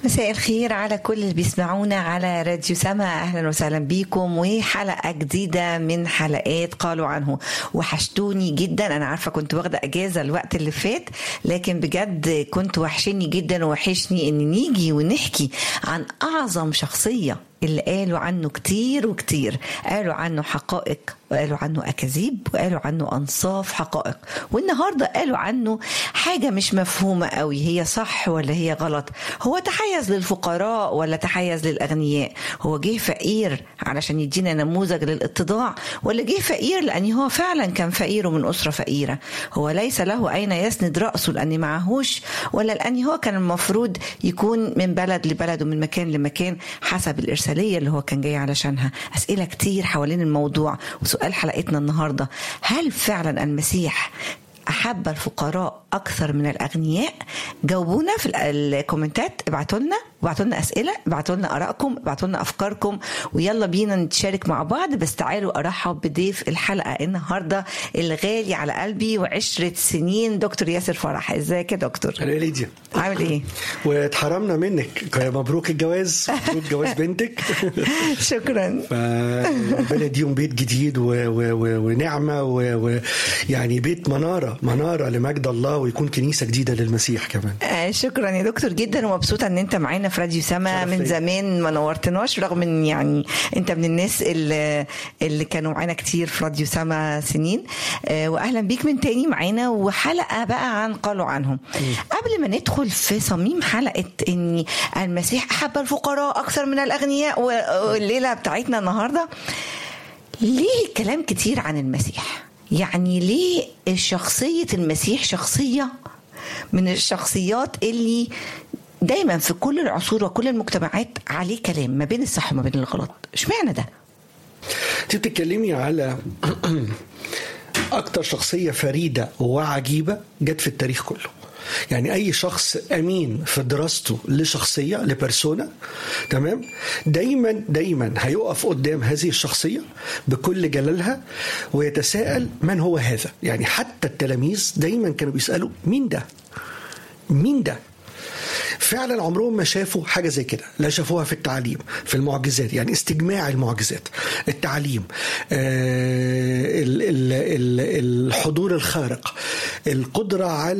مساء الخير على كل اللي بيسمعونا على راديو سما اهلا وسهلا بيكم وحلقه جديده من حلقات قالوا عنه وحشتوني جدا انا عارفه كنت واخده اجازه الوقت اللي فات لكن بجد كنت وحشني جدا وحشني ان نيجي ونحكي عن اعظم شخصيه اللي قالوا عنه كتير وكتير قالوا عنه حقائق وقالوا عنه أكاذيب وقالوا عنه أنصاف حقائق والنهاردة قالوا عنه حاجة مش مفهومة قوي هي صح ولا هي غلط هو تحيز للفقراء ولا تحيز للأغنياء هو جه فقير علشان يدينا نموذج للاتضاع ولا جه فقير لأن هو فعلا كان فقير ومن أسرة فقيرة هو ليس له أين يسند رأسه لأن معهوش ولا لأن هو كان المفروض يكون من بلد لبلد ومن مكان لمكان حسب الإرسال الإرسالية اللي هو كان جاي علشانها أسئلة كتير حوالين الموضوع وسؤال حلقتنا النهاردة هل فعلا المسيح أحب الفقراء أكثر من الأغنياء جاوبونا في الكومنتات ابعتوا لنا ابعتوا لنا أسئلة ابعتوا لنا آرائكم ابعتوا لنا أفكاركم ويلا بينا نتشارك مع بعض بس تعالوا أرحب بضيف الحلقة النهاردة الغالي على قلبي وعشرة سنين دكتور ياسر فرح ازيك يا دكتور انا ليديا عامل ايه واتحرمنا منك مبروك الجواز مبروك جواز بنتك شكرا فربنا يديهم بيت جديد و... و... و... ونعمه ويعني و... بيت مناره مناره لمجد الله ويكون كنيسه جديده للمسيح كمان آه شكرا يا دكتور جدا ومبسوطه ان انت معانا في راديو سما من زمان ما نورتناش رغم ان يعني انت من الناس اللي, اللي كانوا معانا كتير في راديو سما سنين آه واهلا بيك من تاني معانا وحلقه بقى عن قالوا عنهم قبل ما ندخل في صميم حلقه ان المسيح احب الفقراء اكثر من الاغنياء والليله بتاعتنا النهارده ليه كلام كتير عن المسيح يعني ليه شخصيه المسيح شخصيه من الشخصيات اللي دايما في كل العصور وكل المجتمعات عليه كلام ما بين الصح وما بين الغلط اشمعنى ده انت بتتكلمي على اكتر شخصيه فريده وعجيبه جت في التاريخ كله يعني اي شخص امين في دراسته لشخصيه لبرسونا تمام دايما دايما هيقف قدام هذه الشخصيه بكل جلالها ويتساءل من هو هذا يعني حتى التلاميذ دايما كانوا بيسالوا مين ده مين ده فعلا عمرهم ما شافوا حاجه زي كده لا شافوها في التعليم في المعجزات يعني استجماع المعجزات التعليم آه الحضور الخارق القدره على